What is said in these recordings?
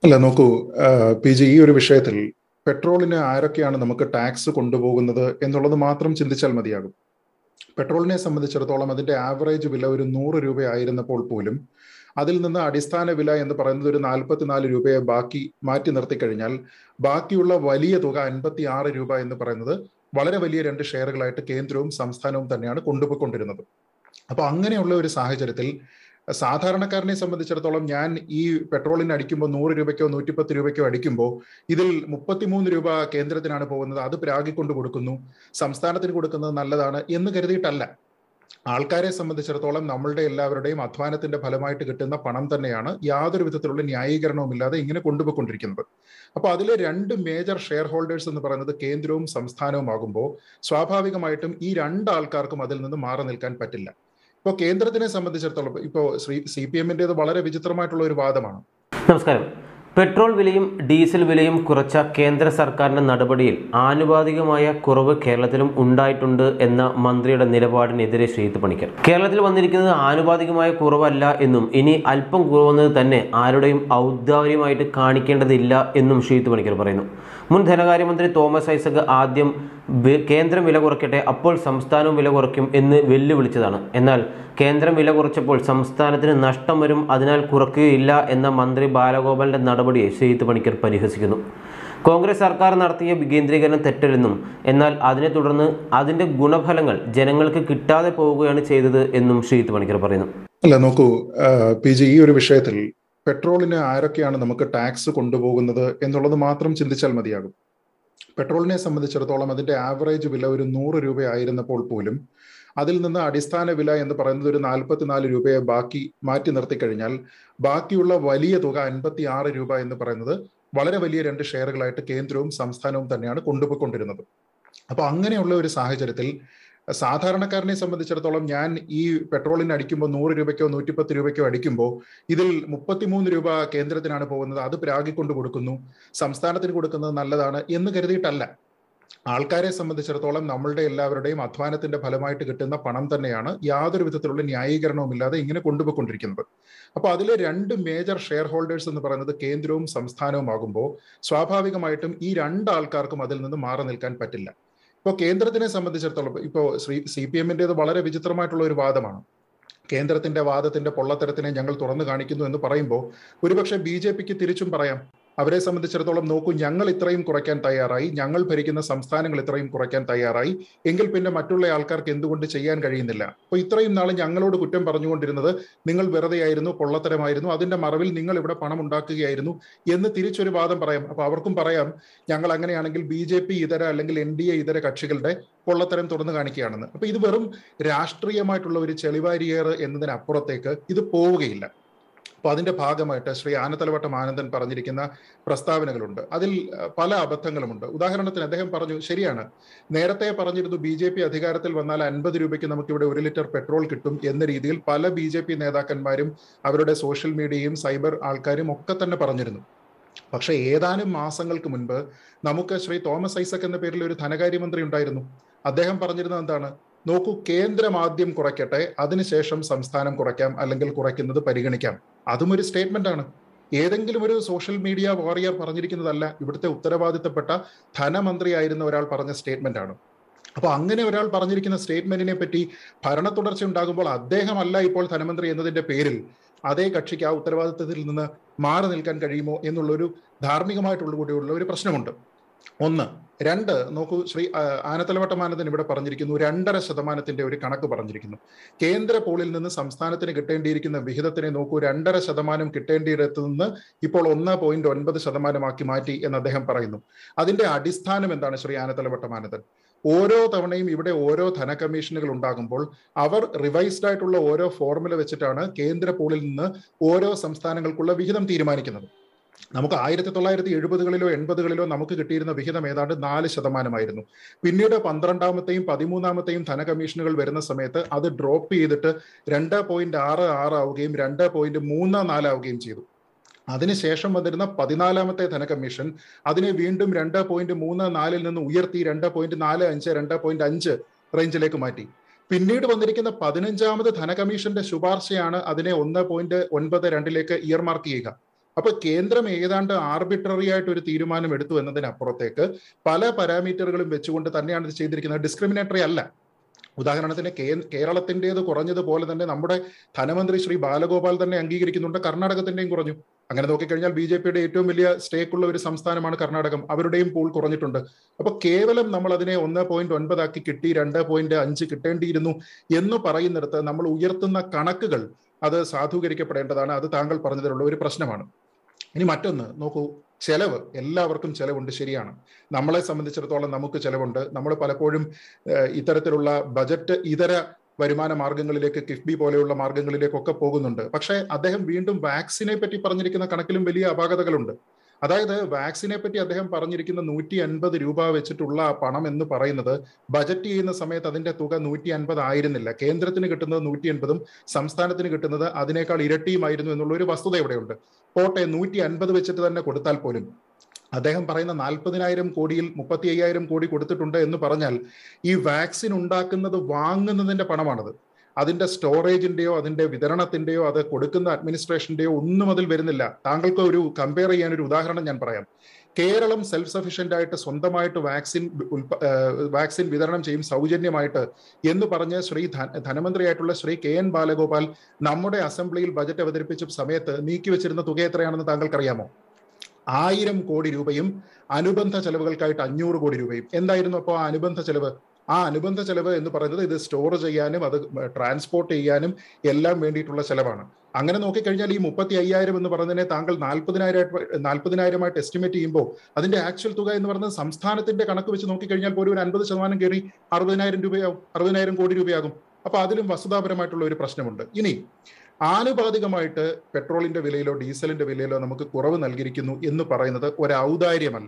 അല്ല നോക്കൂ P G ഈ ഒരു വിഷയത്തിൽ പെട്രോളിന് ആരൊക്കെയാണ് നമുക്ക് ടാക്സ് കൊണ്ടുപോകുന്നത് എന്നുള്ളത് മാത്രം ചിന്തിച്ചാൽ മതിയാകും പെട്രോളിനെ സംബന്ധിച്ചിടത്തോളം അതിന്റെ ആവറേജ് വില ഒരു നൂറ് രൂപയായിരുന്നപ്പോൾ പോലും അതിൽ നിന്ന് അടിസ്ഥാന വില എന്ന് പറയുന്നത് ഒരു നാൽപ്പത്തിനാല് രൂപയെ ബാക്കി മാറ്റി നിർത്തി കഴിഞ്ഞാൽ ബാക്കിയുള്ള വലിയ തുക അൻപത്തി ആറ് രൂപ എന്ന് പറയുന്നത് വളരെ വലിയ രണ്ട് ഷെയറുകളായിട്ട് കേന്ദ്രവും സംസ്ഥാനവും തന്നെയാണ് കൊണ്ടുപോയിക്കൊണ്ടിരുന്നത് അപ്പൊ അങ്ങനെയുള്ള ഒരു സാഹചര്യത്തിൽ സാധാരണക്കാരനെ സംബന്ധിച്ചിടത്തോളം ഞാൻ ഈ പെട്രോളിന് അടിക്കുമ്പോൾ നൂറ് രൂപയ്ക്കോ നൂറ്റിപ്പത്ത് രൂപയ്ക്കോ അടിക്കുമ്പോൾ ഇതിൽ മുപ്പത്തിമൂന്ന് രൂപ കേന്ദ്രത്തിനാണ് പോകുന്നത് അത് പ്രാഗിക്കൊണ്ട് കൊടുക്കുന്നു സംസ്ഥാനത്തിന് കൊടുക്കുന്നത് നല്ലതാണ് എന്ന് കരുതിയിട്ടല്ല ആൾക്കാരെ സംബന്ധിച്ചിടത്തോളം നമ്മളുടെ എല്ലാവരുടെയും അധ്വാനത്തിന്റെ ഫലമായിട്ട് കിട്ടുന്ന പണം തന്നെയാണ് യാതൊരു വിധത്തിലുള്ള ന്യായീകരണവുമില്ലാതെ ഇങ്ങനെ കൊണ്ടുപോയിക്കൊണ്ടിരിക്കുന്നത് അപ്പോൾ അതിലെ രണ്ട് മേജർ ഷെയർ ഹോൾഡേഴ്സ് എന്ന് പറയുന്നത് കേന്ദ്രവും സംസ്ഥാനവും ആകുമ്പോൾ സ്വാഭാവികമായിട്ടും ഈ രണ്ട് ആൾക്കാർക്കും അതിൽ നിന്ന് മാറി നിൽക്കാൻ പറ്റില്ല ഇപ്പോൾ കേന്ദ്രത്തിനെ സംബന്ധിച്ചിടത്തോളം ഇപ്പോൾ ശ്രീ സി പി എമ്മിൻ്റെത് വളരെ വിചിത്രമായിട്ടുള്ള ഒരു വാദമാണ് നമസ്കാരം പെട്രോൾ വിലയും ഡീസൽ വിലയും കുറച്ച കേന്ദ്ര സർക്കാരിൻ്റെ നടപടിയിൽ ആനുപാതികമായ കുറവ് കേരളത്തിലും ഉണ്ടായിട്ടുണ്ട് എന്ന മന്ത്രിയുടെ നിലപാടിനെതിരെ ശ്രീത്ത് പണിക്കർ കേരളത്തിൽ വന്നിരിക്കുന്നത് ആനുപാതികമായ കുറവല്ല എന്നും ഇനി അല്പം കുറവെന്നത് തന്നെ ആരുടെയും ഔദാര്യമായിട്ട് കാണിക്കേണ്ടതില്ല എന്നും ശ്രീത്ത് പണിക്കർ പറയുന്നു മുൻ ധനകാര്യമന്ത്രി തോമസ് ഐസക് ആദ്യം കേന്ദ്രം വില കുറയ്ക്കട്ടെ അപ്പോൾ സംസ്ഥാനവും വില കുറയ്ക്കും എന്ന് വെല്ലുവിളിച്ചതാണ് എന്നാൽ കേന്ദ്രം വില കുറച്ചപ്പോൾ സംസ്ഥാനത്തിന് നഷ്ടം വരും അതിനാൽ കുറയ്ക്കുകയില്ല എന്ന മന്ത്രി ബാലഗോപാലിന്റെ നടപടിയെ ശ്രീത്ത് പണിക്കർ പരിഹസിക്കുന്നു കോൺഗ്രസ് സർക്കാർ നടത്തിയ വികേന്ദ്രീകരണം തെറ്റല്ലെന്നും എന്നാൽ അതിനെ തുടർന്ന് അതിന്റെ ഗുണഫലങ്ങൾ ജനങ്ങൾക്ക് കിട്ടാതെ പോവുകയാണ് ചെയ്തത് എന്നും ശ്രീത്ത് പണിക്കർ പറയുന്നു അല്ല നോക്കൂ പി ജി ഈ ഒരു വിഷയത്തിൽ പെട്രോളിന് ആരൊക്കെയാണ് നമുക്ക് ടാക്സ് കൊണ്ടുപോകുന്നത് എന്നുള്ളത് മാത്രം ചിന്തിച്ചാൽ മതിയാകും പെട്രോളിനെ സംബന്ധിച്ചിടത്തോളം അതിന്റെ ആവറേജ് വില ഒരു നൂറ് രൂപയായിരുന്നപ്പോൾ പോലും അതിൽ നിന്ന് അടിസ്ഥാന വില എന്ന് പറയുന്നത് ഒരു നാൽപ്പത്തിനാല് രൂപയെ ബാക്കി മാറ്റി നിർത്തി കഴിഞ്ഞാൽ ബാക്കിയുള്ള വലിയ തുക അൻപത്തി ആറ് രൂപ എന്ന് പറയുന്നത് വളരെ വലിയ രണ്ട് ഷെയറുകളായിട്ട് കേന്ദ്രവും സംസ്ഥാനവും തന്നെയാണ് കൊണ്ടുപോയിക്കൊണ്ടിരുന്നത് അപ്പൊ അങ്ങനെയുള്ള ഒരു സാഹചര്യത്തിൽ സാധാരണക്കാരനെ സംബന്ധിച്ചിടത്തോളം ഞാൻ ഈ പെട്രോളിന് അടിക്കുമ്പോൾ നൂറ് രൂപയ്ക്കോ നൂറ്റിപ്പത്ത് രൂപയ്ക്കോ അടിക്കുമ്പോൾ ഇതിൽ മുപ്പത്തിമൂന്ന് രൂപ കേന്ദ്രത്തിനാണ് പോകുന്നത് അത് പ്രാഗിക്കൊണ്ട് കൊടുക്കുന്നു സംസ്ഥാനത്തിന് കൊടുക്കുന്നത് നല്ലതാണ് എന്ന് കരുതിയിട്ടല്ല ആൾക്കാരെ സംബന്ധിച്ചിടത്തോളം നമ്മളുടെ എല്ലാവരുടെയും അധ്വാനത്തിന്റെ ഫലമായിട്ട് കിട്ടുന്ന പണം തന്നെയാണ് യാതൊരു വിധത്തിലുള്ള ന്യായീകരണവുമില്ലാതെ ഇങ്ങനെ കൊണ്ടുപോയിക്കൊണ്ടിരിക്കുന്നത് അപ്പൊ അതിലെ രണ്ട് മേജർ ഷെയർ ഹോൾഡേഴ്സ് എന്ന് പറയുന്നത് കേന്ദ്രവും സംസ്ഥാനവും ആകുമ്പോൾ സ്വാഭാവികമായിട്ടും ഈ രണ്ട് ആൾക്കാർക്കും അതിൽ നിന്ന് മാറി നിൽക്കാൻ പറ്റില്ല ഇപ്പോൾ കേന്ദ്രത്തിനെ സംബന്ധിച്ചിടത്തോളം ഇപ്പോൾ ശ്രീ സി പി എമ്മിൻ്റെത് വളരെ വിചിത്രമായിട്ടുള്ള ഒരു വാദമാണ് കേന്ദ്രത്തിന്റെ വാദത്തിന്റെ പൊള്ളത്തരത്തിനെ ഞങ്ങൾ തുറന്നു കാണിക്കുന്നു എന്ന് പറയുമ്പോൾ ഒരുപക്ഷെ ബി ജെ പിക്ക് തിരിച്ചും പറയാം അവരെ സംബന്ധിച്ചിടത്തോളം നോക്കൂ ഞങ്ങൾ ഇത്രയും കുറയ്ക്കാൻ തയ്യാറായി ഞങ്ങൾ ഭരിക്കുന്ന സംസ്ഥാനങ്ങൾ ഇത്രയും കുറയ്ക്കാൻ തയ്യാറായി എങ്കിൽ പിന്നെ മറ്റുള്ള ആൾക്കാർക്ക് എന്തുകൊണ്ട് ചെയ്യാൻ കഴിയുന്നില്ല അപ്പോൾ ഇത്രയും നാൾ ഞങ്ങളോട് കുറ്റം പറഞ്ഞുകൊണ്ടിരുന്നത് നിങ്ങൾ വെറുതെയായിരുന്നു പൊള്ളത്തരമായിരുന്നു അതിന്റെ മറവിൽ നിങ്ങൾ ഇവിടെ പണം ഉണ്ടാക്കുകയായിരുന്നു എന്ന് തിരിച്ചൊരു വാദം പറയാം അപ്പൊ അവർക്കും പറയാം ഞങ്ങൾ അങ്ങനെയാണെങ്കിൽ ബി ജെ പി ഇതര അല്ലെങ്കിൽ എൻ ഡി എ ഇതര കക്ഷികളുടെ പൊള്ളത്തരം തുറന്നു കാണിക്കുകയാണെന്ന് അപ്പൊ ഇത് വെറും രാഷ്ട്രീയമായിട്ടുള്ള ഒരു ചെളിവാരിയേറ് എന്നതിനപ്പുറത്തേക്ക് ഇത് പോവുകയില്ല അപ്പൊ അതിന്റെ ഭാഗമായിട്ട് ശ്രീ ആനത്തലവട്ടം ആനന്ദൻ പറഞ്ഞിരിക്കുന്ന പ്രസ്താവനകളുണ്ട് അതിൽ പല അബദ്ധങ്ങളുമുണ്ട് ഉദാഹരണത്തിന് അദ്ദേഹം പറഞ്ഞു ശരിയാണ് നേരത്തെ പറഞ്ഞിരുന്നു ബി ജെ പി അധികാരത്തിൽ വന്നാൽ അൻപത് രൂപയ്ക്ക് നമുക്കിവിടെ ഒരു ലിറ്റർ പെട്രോൾ കിട്ടും എന്ന രീതിയിൽ പല ബി ജെ പി നേതാക്കന്മാരും അവരുടെ സോഷ്യൽ മീഡിയയും സൈബർ ആൾക്കാരും ഒക്കെ തന്നെ പറഞ്ഞിരുന്നു പക്ഷേ ഏതാനും മാസങ്ങൾക്ക് മുൻപ് നമുക്ക് ശ്രീ തോമസ് ഐസക് എന്ന പേരിൽ ഒരു ധനകാര്യമന്ത്രി ഉണ്ടായിരുന്നു അദ്ദേഹം പറഞ്ഞിരുന്നത് എന്താണ് നോക്കൂ കേന്ദ്രം ആദ്യം കുറയ്ക്കട്ടെ അതിനുശേഷം സംസ്ഥാനം കുറയ്ക്കാം അല്ലെങ്കിൽ കുറയ്ക്കുന്നത് പരിഗണിക്കാം അതും ഒരു സ്റ്റേറ്റ്മെന്റ് ആണ് ഏതെങ്കിലും ഒരു സോഷ്യൽ മീഡിയ വാറിയർ പറഞ്ഞിരിക്കുന്നതല്ല ഇവിടുത്തെ ഉത്തരവാദിത്തപ്പെട്ട ധനമന്ത്രിയായിരുന്ന ഒരാൾ പറഞ്ഞ സ്റ്റേറ്റ്മെന്റ് ആണ് അപ്പൊ അങ്ങനെ ഒരാൾ പറഞ്ഞിരിക്കുന്ന സ്റ്റേറ്റ്മെന്റിനെ പറ്റി ഭരണ തുടർച്ച ഉണ്ടാകുമ്പോൾ അദ്ദേഹമല്ല ഇപ്പോൾ ധനമന്ത്രി എന്നതിന്റെ പേരിൽ അതേ കക്ഷിക്ക് ആ ഉത്തരവാദിത്തത്തിൽ നിന്ന് മാറി നിൽക്കാൻ കഴിയുമോ എന്നുള്ളൊരു ധാർമ്മികമായിട്ടുള്ള കൂടിയുള്ള ഒരു പ്രശ്നമുണ്ട് ഒന്ന് രണ്ട് നോക്കൂ ശ്രീ ആനത്തലവട്ടമാനന്ദൻ ഇവിടെ പറഞ്ഞിരിക്കുന്നു രണ്ടര ശതമാനത്തിന്റെ ഒരു കണക്ക് പറഞ്ഞിരിക്കുന്നു കേന്ദ്ര പൂളിൽ നിന്ന് സംസ്ഥാനത്തിന് കിട്ടേണ്ടിയിരിക്കുന്ന വിഹിതത്തിനെ നോക്കൂ രണ്ടര ശതമാനം കിട്ടേണ്ടിയിടത്ത് നിന്ന് ഇപ്പോൾ ഒന്ന് പോയിന്റ് ഒൻപത് ശതമാനമാക്കി മാറ്റി എന്ന് അദ്ദേഹം പറയുന്നു അതിന്റെ അടിസ്ഥാനം എന്താണ് ശ്രീ ആനത്തലവട്ടമാനന്ദൻ ഓരോ തവണയും ഇവിടെ ഓരോ ധനകമ്മീഷനുകൾ ഉണ്ടാകുമ്പോൾ അവർ റിവൈസ്ഡ് ആയിട്ടുള്ള ഓരോ ഫോർമുല വെച്ചിട്ടാണ് കേന്ദ്ര പൂളിൽ നിന്ന് ഓരോ സംസ്ഥാനങ്ങൾക്കുള്ള വിഹിതം തീരുമാനിക്കുന്നത് നമുക്ക് ആയിരത്തി തൊള്ളായിരത്തി എഴുപതുകളിലോ എൺപതുകളിലോ നമുക്ക് കിട്ടിയിരുന്ന വിഹിതം ഏതാണ്ട് നാല് ശതമാനമായിരുന്നു പിന്നീട് പന്ത്രണ്ടാമത്തെയും പതിമൂന്നാമത്തെയും ധനകമ്മീഷനുകൾ വരുന്ന സമയത്ത് അത് ഡ്രോപ്പ് ചെയ്തിട്ട് രണ്ട് പോയിന്റ് ആറ് ആറ് ആവുകയും രണ്ട് പോയിന്റ് മൂന്ന് നാലാവുകയും ചെയ്തു അതിനുശേഷം വന്നിരുന്ന പതിനാലാമത്തെ ധനകമ്മീഷൻ അതിനെ വീണ്ടും രണ്ട് പോയിന്റ് മൂന്ന് നാലിൽ നിന്ന് ഉയർത്തി രണ്ട് പോയിന്റ് നാല് അഞ്ച് രണ്ട് പോയിന്റ് അഞ്ച് റേഞ്ചിലേക്ക് മാറ്റി പിന്നീട് വന്നിരിക്കുന്ന പതിനഞ്ചാമത് ധനകമ്മീഷന്റെ ശുപാർശയാണ് അതിനെ ഒന്ന് പോയിന്റ് ഒൻപത് രണ്ടിലേക്ക് ഇയർമാർക്ക് ചെയ്യുക അപ്പൊ കേന്ദ്രം ഏതാണ്ട് ആർബിട്രറി ആയിട്ട് ഒരു തീരുമാനം എടുത്തു എന്നതിനപ്പുറത്തേക്ക് പല പാരാമീറ്ററുകളും വെച്ചുകൊണ്ട് തന്നെയാണ് ഇത് ചെയ്തിരിക്കുന്നത് ഡിസ്ക്രിമിനേറ്ററി അല്ല ഉദാഹരണത്തിന് കേരളത്തിൻ്റെത് കുറഞ്ഞതുപോലെ തന്നെ നമ്മുടെ ധനമന്ത്രി ശ്രീ ബാലഗോപാൽ തന്നെ അംഗീകരിക്കുന്നുണ്ട് കർണാടകത്തിന്റെയും കുറഞ്ഞു അങ്ങനെ നോക്കിക്കഴിഞ്ഞാൽ ബി ജെ പിയുടെ ഏറ്റവും വലിയ സ്റ്റേക്കുള്ള ഒരു സംസ്ഥാനമാണ് കർണാടകം അവരുടെയും പൂൾ കുറഞ്ഞിട്ടുണ്ട് അപ്പൊ കേവലം നമ്മൾ അതിനെ ഒന്ന് പോയിന്റ് ഒൻപതാക്കി കിട്ടി രണ്ട് പോയിന്റ് അഞ്ച് കിട്ടേണ്ടിയിരുന്നു എന്ന് പറയുന്നിടത്ത് നമ്മൾ ഉയർത്തുന്ന കണക്കുകൾ അത് സാധൂകരിക്കപ്പെടേണ്ടതാണ് അത് താങ്കൾ പറഞ്ഞതിലുള്ള ഒരു പ്രശ്നമാണ് ഇനി മറ്റൊന്ന് നോക്കൂ ചെലവ് എല്ലാവർക്കും ചെലവുണ്ട് ശരിയാണ് നമ്മളെ സംബന്ധിച്ചിടത്തോളം നമുക്ക് ചെലവുണ്ട് നമ്മൾ പലപ്പോഴും ഇത്തരത്തിലുള്ള ബജറ്റ് ഇതര വരുമാന മാർഗങ്ങളിലേക്ക് കിഫ്ബി പോലെയുള്ള മാർഗങ്ങളിലേക്കൊക്കെ പോകുന്നുണ്ട് പക്ഷേ അദ്ദേഹം വീണ്ടും വാക്സിനെ പറ്റി പറഞ്ഞിരിക്കുന്ന കണക്കിലും വലിയ അപാകതകളുണ്ട് അതായത് വാക്സിനെ പറ്റി അദ്ദേഹം പറഞ്ഞിരിക്കുന്ന നൂറ്റി അൻപത് രൂപ വെച്ചിട്ടുള്ള പണം എന്ന് പറയുന്നത് ബജറ്റ് ചെയ്യുന്ന സമയത്ത് അതിന്റെ തുക നൂറ്റി അൻപത് ആയിരുന്നില്ല കേന്ദ്രത്തിന് കിട്ടുന്നത് നൂറ്റി അൻപതും സംസ്ഥാനത്തിന് കിട്ടുന്നത് അതിനേക്കാൾ ഇരട്ടിയുമായിരുന്നു എന്നുള്ള ഒരു വസ്തുത ഇവിടെയുണ്ട് പോട്ടെ നൂറ്റി അൻപത് വെച്ചിട്ട് തന്നെ കൊടുത്താൽ പോലും അദ്ദേഹം പറയുന്ന നാൽപ്പതിനായിരം കോടിയിൽ മുപ്പത്തി അയ്യായിരം കോടി കൊടുത്തിട്ടുണ്ട് എന്ന് പറഞ്ഞാൽ ഈ വാക്സിൻ ഉണ്ടാക്കുന്നത് വാങ്ങുന്നതിന്റെ പണമാണത് അതിന്റെ സ്റ്റോറേജിന്റെയോ അതിന്റെ വിതരണത്തിന്റെയോ അത് കൊടുക്കുന്ന അഡ്മിനിസ്ട്രേഷന്റെയോ ഒന്നും അതിൽ വരുന്നില്ല താങ്കൾക്ക് ഒരു കമ്പയർ ചെയ്യാൻ ഒരു ഉദാഹരണം ഞാൻ പറയാം കേരളം സെൽഫ് സഫീഷ്യന്റ് ആയിട്ട് സ്വന്തമായിട്ട് വാക്സിൻ വാക്സിൻ വിതരണം ചെയ്യും സൗജന്യമായിട്ട് എന്ന് പറഞ്ഞ് ശ്രീ ധനമന്ത്രിയായിട്ടുള്ള ശ്രീ കെ എൻ ബാലഗോപാൽ നമ്മുടെ അസംബ്ലിയിൽ ബജറ്റ് അവതരിപ്പിച്ച സമയത്ത് നീക്കിവെച്ചിരുന്ന തുക എത്രയാണെന്ന് താങ്കൾക്കറിയാമോ ആയിരം കോടി രൂപയും അനുബന്ധ ചെലവുകൾക്കായിട്ട് അഞ്ഞൂറ് കോടി രൂപയും എന്തായിരുന്നു അപ്പോൾ ആ അനുബന്ധ ചെലവ് ആ അനുബന്ധ ചെലവ് എന്ന് പറയുന്നത് ഇത് സ്റ്റോർ ചെയ്യാനും അത് ട്രാൻസ്പോർട്ട് ചെയ്യാനും എല്ലാം വേണ്ടിയിട്ടുള്ള ചെലവാണ് അങ്ങനെ നോക്കിക്കഴിഞ്ഞാൽ ഈ മുപ്പത്തി അയ്യായിരം എന്ന് പറഞ്ഞതിനെ താങ്കൾ നാൽപ്പതിനായിരം നാൽപ്പതിനായിരമായിട്ട് എസ്റ്റിമേറ്റ് ചെയ്യുമ്പോൾ അതിന്റെ ആക്ച്വൽ തുക എന്ന് പറയുന്നത് സംസ്ഥാനത്തിന്റെ കണക്ക് വെച്ച് നോക്കിക്കഴിഞ്ഞാൽ പോലും ഒരു അൻപത് ശതമാനം കയറി അറുപതിനായിരം രൂപയാവും അറുപതിനായിരം കോടി രൂപയാകും അപ്പൊ അതിലും വസ്തുതാപരമായിട്ടുള്ള ഒരു പ്രശ്നമുണ്ട് ഇനി ആനുപാതികമായിട്ട് പെട്രോളിന്റെ വിലയിലോ ഡീസലിന്റെ വിലയിലോ നമുക്ക് കുറവ് നൽകിയിരിക്കുന്നു എന്ന് പറയുന്നത് ഒരു ഔദാര്യമല്ല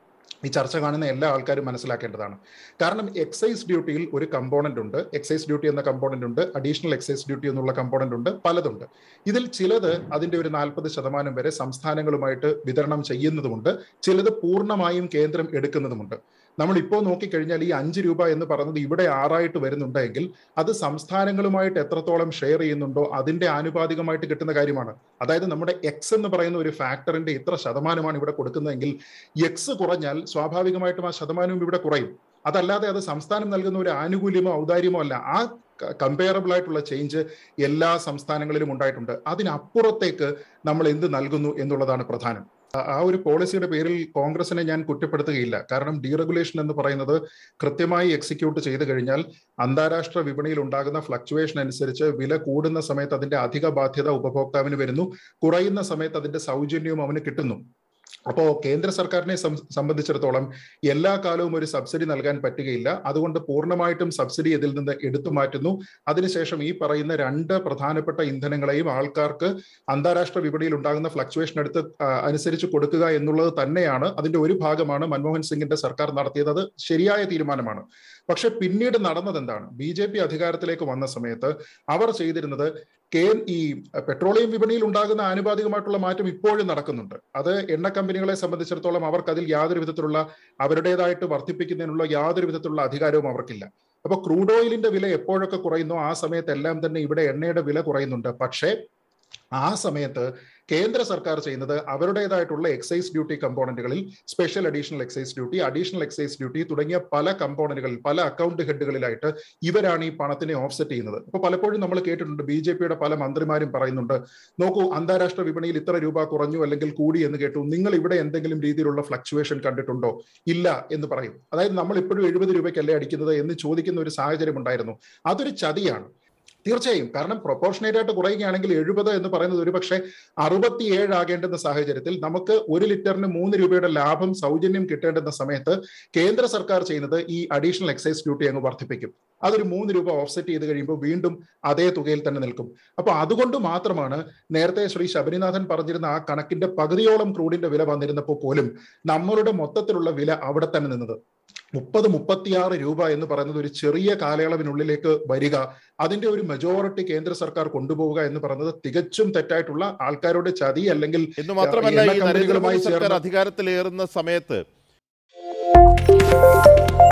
ഈ ചർച്ച കാണുന്ന എല്ലാ ആൾക്കാരും മനസ്സിലാക്കേണ്ടതാണ് കാരണം എക്സൈസ് ഡ്യൂട്ടിയിൽ ഒരു കമ്പോണന്റ് ഉണ്ട് എക്സൈസ് ഡ്യൂട്ടി എന്ന കമ്പോണന്റ് ഉണ്ട് അഡീഷണൽ എക്സൈസ് ഡ്യൂട്ടി എന്നുള്ള കമ്പോണന്റ് ഉണ്ട് പലതുണ്ട് ഇതിൽ ചിലത് അതിന്റെ ഒരു നാൽപ്പത് ശതമാനം വരെ സംസ്ഥാനങ്ങളുമായിട്ട് വിതരണം ചെയ്യുന്നതുമുണ്ട് ചിലത് പൂർണ്ണമായും കേന്ദ്രം എടുക്കുന്നതുമുണ്ട് നമ്മൾ ഇപ്പോൾ നോക്കിക്കഴിഞ്ഞാൽ ഈ അഞ്ച് രൂപ എന്ന് പറയുന്നത് ഇവിടെ ആറായിട്ട് വരുന്നുണ്ടെങ്കിൽ അത് സംസ്ഥാനങ്ങളുമായിട്ട് എത്രത്തോളം ഷെയർ ചെയ്യുന്നുണ്ടോ അതിന്റെ ആനുപാതികമായിട്ട് കിട്ടുന്ന കാര്യമാണ് അതായത് നമ്മുടെ എക്സ് എന്ന് പറയുന്ന ഒരു ഫാക്ടറിന്റെ ഇത്ര ശതമാനമാണ് ഇവിടെ കൊടുക്കുന്നതെങ്കിൽ എക്സ് കുറഞ്ഞാൽ സ്വാഭാവികമായിട്ടും ആ ശതമാനവും ഇവിടെ കുറയും അതല്ലാതെ അത് സംസ്ഥാനം നൽകുന്ന ഒരു ആനുകൂല്യമോ ഔദാര്യമോ അല്ല ആ കമ്പയറബിൾ ആയിട്ടുള്ള ചേഞ്ച് എല്ലാ സംസ്ഥാനങ്ങളിലും ഉണ്ടായിട്ടുണ്ട് അതിനപ്പുറത്തേക്ക് നമ്മൾ എന്ത് നൽകുന്നു എന്നുള്ളതാണ് പ്രധാനം ആ ഒരു പോളിസിയുടെ പേരിൽ കോൺഗ്രസിനെ ഞാൻ കുറ്റപ്പെടുത്തുകയില്ല കാരണം ഡീറെഗുലേഷൻ എന്ന് പറയുന്നത് കൃത്യമായി എക്സിക്യൂട്ട് ചെയ്തു കഴിഞ്ഞാൽ അന്താരാഷ്ട്ര വിപണിയിൽ ഉണ്ടാകുന്ന ഫ്ലക്ച്വേഷൻ അനുസരിച്ച് വില കൂടുന്ന സമയത്ത് അതിന്റെ അധിക ബാധ്യത ഉപഭോക്താവിന് വരുന്നു കുറയുന്ന സമയത്ത് അതിന്റെ സൗജന്യവും അവന് കിട്ടുന്നു അപ്പോ കേന്ദ്ര സർക്കാരിനെ സംബന്ധിച്ചിടത്തോളം എല്ലാ കാലവും ഒരു സബ്സിഡി നൽകാൻ പറ്റുകയില്ല അതുകൊണ്ട് പൂർണ്ണമായിട്ടും സബ്സിഡി ഇതിൽ നിന്ന് എടുത്തു മാറ്റുന്നു അതിനുശേഷം ഈ പറയുന്ന രണ്ട് പ്രധാനപ്പെട്ട ഇന്ധനങ്ങളെയും ആൾക്കാർക്ക് അന്താരാഷ്ട്ര വിപണിയിൽ ഉണ്ടാകുന്ന ഫ്ലക്ച്വേഷൻ എടുത്ത് അനുസരിച്ച് കൊടുക്കുക എന്നുള്ളത് തന്നെയാണ് അതിന്റെ ഒരു ഭാഗമാണ് മൻമോഹൻ സിംഗിന്റെ സർക്കാർ നടത്തിയത് അത് ശരിയായ തീരുമാനമാണ് പക്ഷെ പിന്നീട് നടന്നത് എന്താണ് ബി ജെ പി അധികാരത്തിലേക്ക് വന്ന സമയത്ത് അവർ ചെയ്തിരുന്നത് കെ ഈ പെട്രോളിയം വിപണിയിൽ ഉണ്ടാകുന്ന ആനുപാതികമായിട്ടുള്ള മാറ്റം ഇപ്പോഴും നടക്കുന്നുണ്ട് അത് എണ്ണ കമ്പനികളെ സംബന്ധിച്ചിടത്തോളം അവർക്ക് അതിൽ യാതൊരു വിധത്തിലുള്ള അവരുടേതായിട്ട് വർദ്ധിപ്പിക്കുന്നതിനുള്ള യാതൊരു വിധത്തിലുള്ള അധികാരവും അവർക്കില്ല അപ്പൊ ക്രൂഡ് ഓയിലിന്റെ വില എപ്പോഴൊക്കെ കുറയുന്നോ ആ സമയത്തെല്ലാം തന്നെ ഇവിടെ എണ്ണയുടെ വില കുറയുന്നുണ്ട് പക്ഷേ ആ സമയത്ത് കേന്ദ്ര സർക്കാർ ചെയ്യുന്നത് അവരുടേതായിട്ടുള്ള എക്സൈസ് ഡ്യൂട്ടി കമ്പോണന്റുകളിൽ special additional excise duty additional excise duty തുടങ്ങിയ പല കമ്പോണന്റുകളിൽ പല അക്കൗണ്ട് ഹെഡുകളിലായിട്ട് ഇവരാണ് ഈ പണത്തിനെ ഓഫ്സെറ്റ് ചെയ്യുന്നത് അപ്പൊ പലപ്പോഴും നമ്മൾ കേട്ടിട്ടുണ്ട് ബി ജെ പിയുടെ പല മന്ത്രിമാരും പറയുന്നുണ്ട് നോക്കൂ അന്താരാഷ്ട്ര വിപണിയിൽ ഇത്ര രൂപ കുറഞ്ഞു അല്ലെങ്കിൽ കൂടി എന്ന് കേട്ടു നിങ്ങൾ ഇവിടെ എന്തെങ്കിലും രീതിയിലുള്ള ഫ്ലക്ച്വേഷൻ കണ്ടിട്ടുണ്ടോ ഇല്ല എന്ന് പറയും അതായത് നമ്മൾ ഇപ്പോഴും എഴുപത് രൂപയ്ക്കല്ലേ അടിക്കുന്നത് എന്ന് ചോദിക്കുന്ന ഒരു സാഹചര്യം ഉണ്ടായിരുന്നു അതൊരു ചതിയാണ് തീർച്ചയായും കാരണം പ്രൊപ്പോർഷനേറ്റ് ആയിട്ട് കുറയുകയാണെങ്കിൽ എഴുപത് എന്ന് പറയുന്നത് ഒരു പക്ഷേ അറുപത്തിയേഴ് ആകേണ്ടുന്ന സാഹചര്യത്തിൽ നമുക്ക് ഒരു ലിറ്ററിന് മൂന്ന് രൂപയുടെ ലാഭം സൗജന്യം കിട്ടേണ്ടുന്ന സമയത്ത് കേന്ദ്ര സർക്കാർ ചെയ്യുന്നത് ഈ അഡീഷണൽ എക്സൈസ് ഡ്യൂട്ടി അങ്ങ് വർദ്ധിപ്പിക്കും അതൊരു മൂന്ന് രൂപ ഓഫ്സെറ്റ് ചെയ്ത് കഴിയുമ്പോൾ വീണ്ടും അതേ തുകയിൽ തന്നെ നിൽക്കും അപ്പൊ അതുകൊണ്ട് മാത്രമാണ് നേരത്തെ ശ്രീ ശബരിനാഥൻ പറഞ്ഞിരുന്ന ആ കണക്കിന്റെ പകുതിയോളം ക്രൂഡിന്റെ വില വന്നിരുന്നപ്പോൾ പോലും നമ്മളുടെ മൊത്തത്തിലുള്ള വില അവിടെ തന്നെ നിന്നത് മുപ്പത് മുപ്പത്തിയാറ് രൂപ എന്ന് പറയുന്നത് ഒരു ചെറിയ കാലയളവിനുള്ളിലേക്ക് വരിക അതിന്റെ ഒരു മെജോറിറ്റി കേന്ദ്ര സർക്കാർ കൊണ്ടുപോവുക എന്ന് പറയുന്നത് തികച്ചും തെറ്റായിട്ടുള്ള ആൾക്കാരുടെ ചതി അല്ലെങ്കിൽ എന്ന് മാത്രമല്ല എണ്ണ ഈ കമ്പനികളുമായി നരേന്ദ്രമോദി സർക്കാർ ചേർന്ന് അധികാരത്തിലേറുന്ന സമയത്ത്